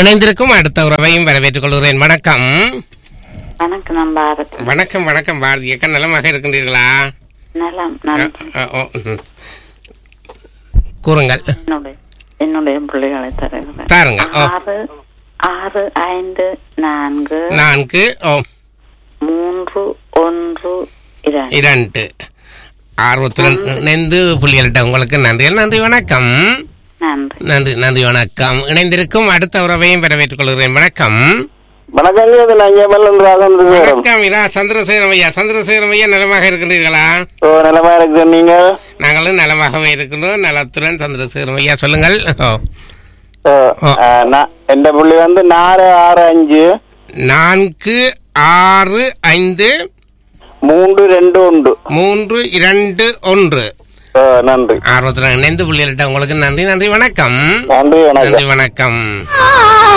இணைந்திருக்கும் அடுத்த உறவையும் வரவேற்றுக் கொள்கிறேன் வணக்கம் வணக்கம் நான் பாரத் வணக்கம் வணக்கம் பாரதி அக்கா நலமாக இருக்கின்றீர்களா நலம் அ, நான் அ, ஓ, ம். கூறுங்கள் என்னுடைய என்னுடைய பிள்ளைகளை தருகிறேன் தாருங்க ஓ ஆறு ஆறு ஐந்து நான்கு நான்கு ஓ மூன்று ஒன்று இரண்டு இரண்டு ஆர்வத்துடன் இணைந்து புள்ளிகளிட்ட உங்களுக்கு நன்றி நன்றி வணக்கம் நன்றி நன்றி நன்றி வணக்கம் இணைந்திருக்கும் அடுத்த உறவையும் வரவேற்றுக் கொள்கிறேன் வணக்கம் வணக்கம் இது நான் எம்எல்ஏ ராகவேந்திரன் வணக்கம் இரா சந்திரசேகரம் ஐயா சந்திரசேகரம் ஐயா நலமாக இருக்கின்றீர்களா ஓ நலமா இருக்கு நீங்க நாங்களும் நலமாகவே இருக்கின்றோம் நலத்துடன் சந்திரசேகரம் ஐயா சொல்லுங்கள் ஓ ஓ, ஆ. ஆ, நான் எந்த புள்ளி வந்து நாலு ஆறு அஞ்சு நான்கு ஆறு ஐந்து மூன்று ரெண்டு உண்டு மூன்று இரண்டு ஒன்று ஓ, நன்றி ஆர்வத்துடன் இணைந்து புள்ளிகளிட்ட உங்களுக்கு நன்றி நன்றி வணக்கம் நன்றி வணக்கம் நன்றி வணக்கம்